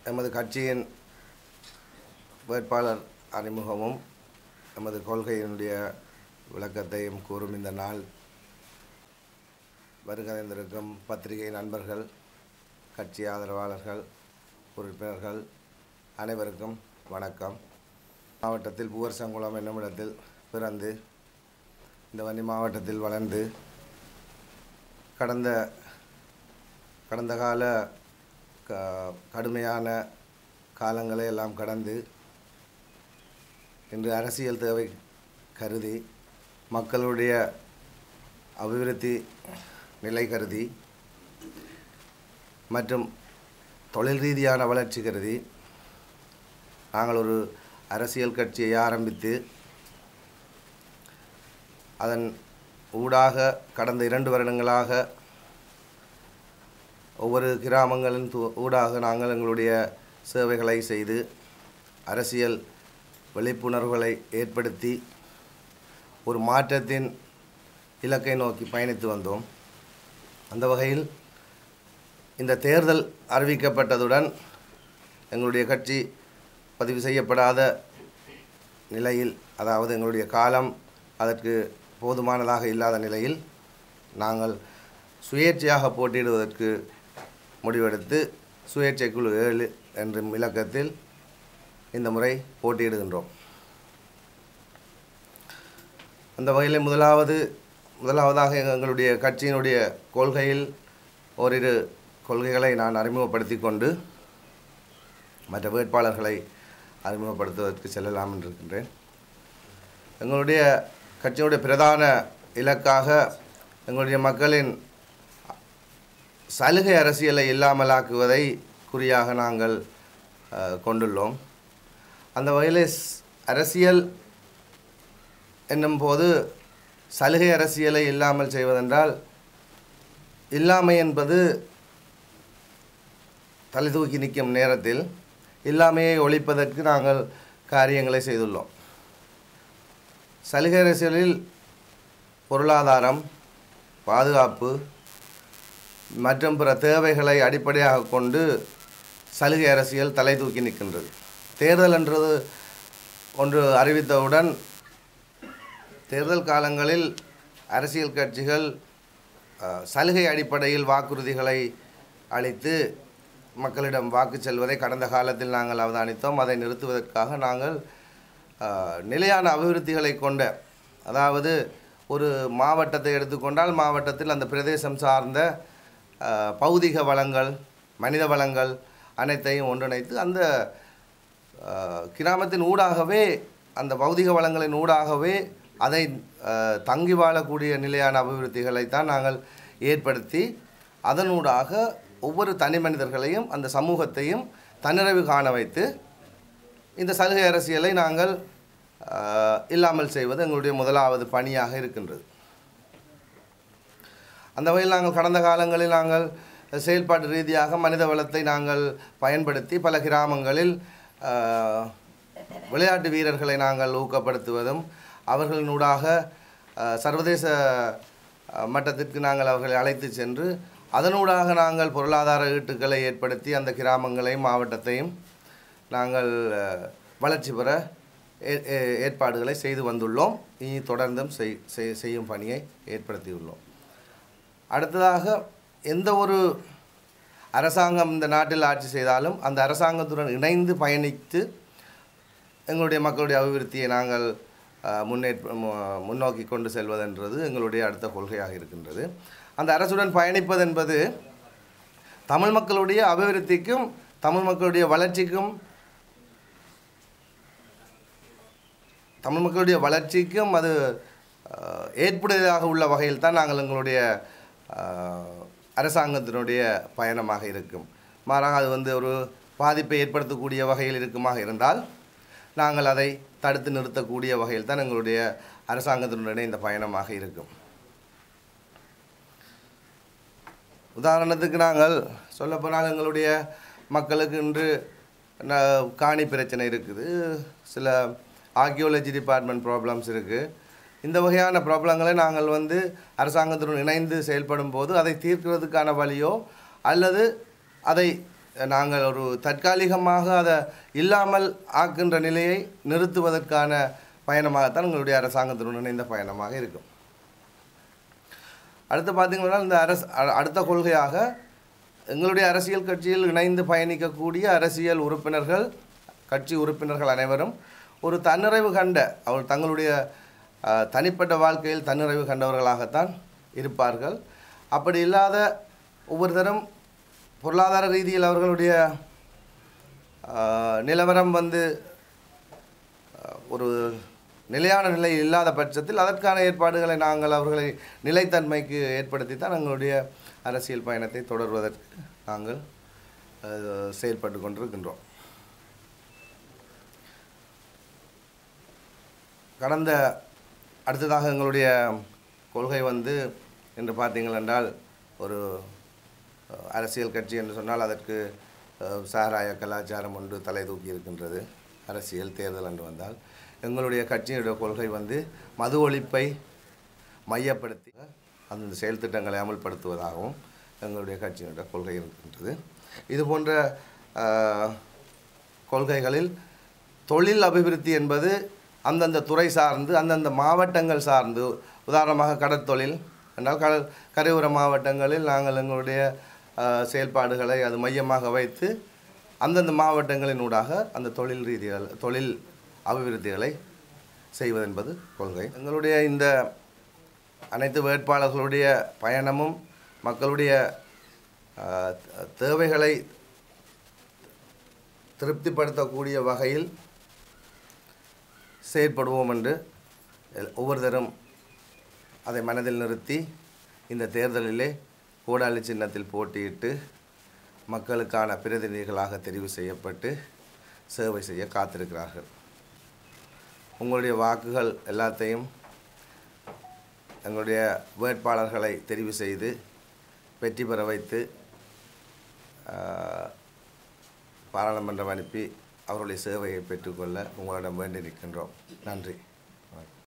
எமது கட்சியின் வேட்பாளர் அறிமுகமும் எமது கொள்கையினுடைய விளக்கத்தையும் கூறும் இந்த நாள் வருகிறந்திருக்கும் பத்திரிகை நண்பர்கள் கட்சி ஆதரவாளர்கள் உறுப்பினர்கள் அனைவருக்கும் வணக்கம் மாவட்டத்தில் பூவரசங்குளம் என்னும் இடத்தில் பிறந்து இந்த வன்னி மாவட்டத்தில் வளர்ந்து கடந்த கடந்த கால க கடுமையான காலங்களை எல்லாம் கடந்து இன்று அரசியல் தேவை கருதி மக்களுடைய அபிவிருத்தி நிலை கருதி மற்றும் தொழில் ரீதியான வளர்ச்சி கருதி நாங்கள் ஒரு அரசியல் கட்சியை ஆரம்பித்து அதன் ஊடாக கடந்த இரண்டு வருடங்களாக ஒவ்வொரு கிராமங்களின் து- ஊடாக நாங்கள் எங்களுடைய சேவைகளை செய்து அரசியல் விழிப்புணர்வுகளை ஏற்படுத்தி ஒரு மாற்றத்தின் இலக்கை நோக்கி பயணித்து வந்தோம் அந்த வகையில் இந்த தேர்தல் அறிவிக்கப்பட்டதுடன் எங்களுடைய கட்சி பதிவு செய்யப்படாத நிலையில் அதாவது எங்களுடைய காலம் அதற்கு போதுமானதாக இல்லாத நிலையில் நாங்கள் சுயேட்சையாக போட்டியிடுவதற்கு முடிவெடுத்து சுயேட்சை குழு ஏழு என்ற இலக்கத்தில் இந்த முறை போட்டியிடுகின்றோம் அந்த வகையில் முதலாவது முதலாவதாக எங்களுடைய கட்சியினுடைய கொள்கையில் ஓரிரு கொள்கைகளை நான் அறிமுகப்படுத்தி கொண்டு மற்ற வேட்பாளர்களை அறிமுகப்படுத்துவதற்கு செல்லலாம் என்று இருக்கின்றேன் எங்களுடைய கட்சியினுடைய பிரதான இலக்காக எங்களுடைய மக்களின் சலுகை அரசியலை இல்லாமலாக்குவதை குறியாக நாங்கள் அஹ், கொண்டுள்ளோம் அந்த வகையில் ஸ்- அரசியல் என்னும் போது சலுகை அரசியலை இல்லாமல் செய்வதென்றால் இல்லாமை என்பது தலை தூக்கி நிற்கும் நேரத்தில் இல்லாமையை ஒழிப்பதற்கு நாங்கள் காரியங்களை செய்துள்ளோம் சலுகை அரசியலில் பொருளாதாரம் பாதுகாப்பு மற்றும் பிற தேவைகளை அடிப்படையாக கொண்டு சலுகை அரசியல் தலை தூக்கி நிற்கின்றது தேர்தல் என்றது ஒன்று அறிவித்தவுடன் தேர்தல் காலங்களில் அரசியல் கட்சிகள் அஹ், சலுகை அடிப்படையில் வாக்குறுதிகளை அளித்து மக்களிடம் வாக்கு செல்வதை கடந்த காலத்தில் நாங்கள் அவதானித்தோம் அதை நிறுத்துவதற்காக நாங்கள் அஹ், நிலையான அபிவிருத்திகளை கொண்ட அதாவது ஒரு மாவட்டத்தை எடுத்துக்கொண்டால் மாவட்டத்தில் அந்த பிரதேசம் சார்ந்த அஹ், பௌதிக வளங்கள் மனித வளங்கள் அனைத்தையும் ஒன்றிணைத்து அந்த அஹ், கிராமத்தின் ஊடாகவே அந்த பௌதிக வளங்களின் ஊடாகவே அதை அஹ், தங்கி வாழக்கூடிய நிலையான அபிவிருத்திகளைத்தான் நாங்கள் ஏற்படுத்தி அதனூடாக ஒவ்வொரு தனி மனிதர்களையும் அந்த சமூகத்தையும் தன்னிறைவு காண வைத்து இந்த சலுகை அரசியலை நாங்கள் அஹ், இல்லாமல் செய்வது எங்களுடைய முதலாவது பணியாக இருக்கின்றது அந்த வகையில் நாங்கள் கடந்த காலங்களில் நாங்கள் செயல்பாட்டு ரீதியாக மனித வளத்தை நாங்கள் பயன்படுத்தி பல கிராமங்களில் அஹ், விளையாட்டு வீரர்களை நாங்கள் ஊக்கப்படுத்துவதும் அவர்களினூடாக அஹ், சர்வதேச அஹ், மட்டத்திற்கு நாங்கள் அவர்களை அழைத்து சென்று அதனூடாக நாங்கள் பொருளாதார ஈட்டுக்களை ஏற்படுத்தி அந்த கிராமங்களையும் மாவட்டத்தையும் நாங்கள் அஹ், வளர்ச்சி பெற ஏ- ஏ- ஏற்பாடுகளை செய்து வந்துள்ளோம் இனி தொடர்ந்தும் செய் செய்- செய்யும் பணியை ஏற்படுத்தியுள்ளோம் அடுத்ததாக எந்த ஒரு அரசாங்கம் இந்த நாட்டில் ஆட்சி செய்தாலும் அந்த அரசாங்கத்துடன் இணைந்து பயணித்து எங்களுடைய மக்களுடைய அபிவிருத்தியை நாங்கள் அஹ், முன்னேற்ற மு- முன்னோக்கி கொண்டு செல்வதென்றது எங்களுடைய அடுத்த கொள்கையாக இருக்கின்றது அந்த அரசுடன் பயணிப்பது என்பது தமிழ் மக்களுடைய அபிவிருத்திக்கும் தமிழ் மக்களுடைய வளர்ச்சிக்கும் தமிழ் மக்களுடைய வளர்ச்சிக்கும் அது அஹ், ஏற்புடையதாக உள்ள வகையில் தான் நாங்கள் எங்களுடைய அஹ், அரசாங்கத்தினுடைய பயணமாக இருக்கும் மாறாக அது வந்து ஒரு பாதிப்பை ஏற்படுத்தக்கூடிய வகையில் இருக்குமாக இருந்தால் நாங்கள் அதை தடுத்து நிறுத்தக்கூடிய வகையில் தான் எங்களுடைய அரசாங்கத்தினுடைய இந்த பயணமாக இருக்கும் உதாரணத்துக்கு நாங்கள் சொல்லப்போனால் எங்களுடைய மக்களுக்கு இன்று ந- காணி பிரச்சனை இருக்குது சில ஆர்கியோலஜி டிபார்ட்மெண்ட் ப்ராப்ளம்ஸ் இருக்குது இந்த வகையான ப்ராப்ளங்களை நாங்கள் வந்து அரசாங்கத்துடன் இணைந்து செயல்படும் போது அதை தீர்க்கிறதுக்கான வழியோ அல்லது அதை நாங்கள் ஒரு தற்காலிகமாக அதை இல்லாமல் ஆக்கின்ற நிலையை நிறுத்துவதற்கான பயணமாகத்தான் எங்களுடைய அரசாங்கத்துடன் இணைந்த பயணமாக இருக்கும் அடுத்து பார்த்தீங்கன்னா இந்த அரசு அ- அடுத்த கொள்கையாக எங்களுடைய அரசியல் கட்சியில் இணைந்து பயணிக்கக்கூடிய அரசியல் உறுப்பினர்கள் கட்சி உறுப்பினர்கள் அனைவரும் ஒரு தன்னிறைவு கண்ட அவர் தங்களுடைய அஹ், தனிப்பட்ட வாழ்க்கையில் தன்னிறைவு கண்டவர்களாகத்தான் இருப்பார்கள் அப்படி இல்லாத ஒவ்வொருத்தரும் பொருளாதார ரீதியில் அவர்களுடைய அஹ், நிலவரம் வந்து அஹ், ஒரு நிலையான நிலை இல்லாத பட்சத்தில் அதற்கான ஏற்பாடுகளை நாங்கள் அவர்களை நிலைத்தன்மைக்கு ஏற்படுத்தி தான் எங்களுடைய அரசியல் பயணத்தை தொடர்வதற்கு நாங்கள் அஹ், செயல்பட்டு கொண்டிருக்கின்றோம் கடந்த அடுத்ததாக எங்களுடைய கொள்கை வந்து என்று பார்த்தீங்கள் என்றால் ஒரு அஹ், அரசியல் கட்சி என்று சொன்னால் அதற்கு அஹ், சாராய கலாச்சாரம் ஒன்று தலை தூக்கி இருக்கின்றது அரசியல் தேர்தல் என்று வந்தால் எங்களுடைய கட்சியினுடைய கொள்கை வந்து மது ஒழிப்பை மையப்படுத்தி அந்த செயல் திட்டங்களை அமல்படுத்துவதாகவும் எங்களுடைய கட்சியினுடைய கொள்கை இருக்கின்றது இது போன்ற அஹ், கொள்கைகளில் தொழில் அபிவிருத்தி என்பது அந்தந்த துறை சார்ந்து அந்தந்த மாவட்டங்கள் சார்ந்து உதாரணமாக கடற்தொழில் என்றால் கடல் கரையோர மாவட்டங்களில் நாங்கள் எங்களுடைய அஹ், செயல்பாடுகளை அது மையமாக வைத்து அந்தந்த மாவட்டங்களின் ஊடாக அந்த தொழில் ரீதிகள் தொழில் அபிவிருத்திகளை செய்வதென்பது கொள்கை எங்களுடைய இந்த அனைத்து வேட்பாளர்களுடைய பயணமும் மக்களுடைய அஹ், தேவைகளை திருப்திப்படுத்தக்கூடிய வகையில் செயற்படுவோம் என்று எல்- ஒவ்வொருத்தரும் அதை மனதில் நிறுத்தி இந்த தேர்தலிலே கோடாலி சின்னத்தில் போட்டியிட்டு மக்களுக்கான பிரதிநிதிகளாக தெரிவு செய்யப்பட்டு சேவை செய்ய காத்திருக்கிறார்கள் உங்களுடைய வாக்குகள் எல்லாத்தையும் எங்களுடைய வேட்பாளர்களை தெரிவு செய்து வெற்றி பெற வைத்து ஆஹ், பாராளுமன்றம் அனுப்பி அவருடைய சேவையை பெற்றுக்கொள்ள உங்களிடம் வேண்டி நிற்கின்றோம் நன்றி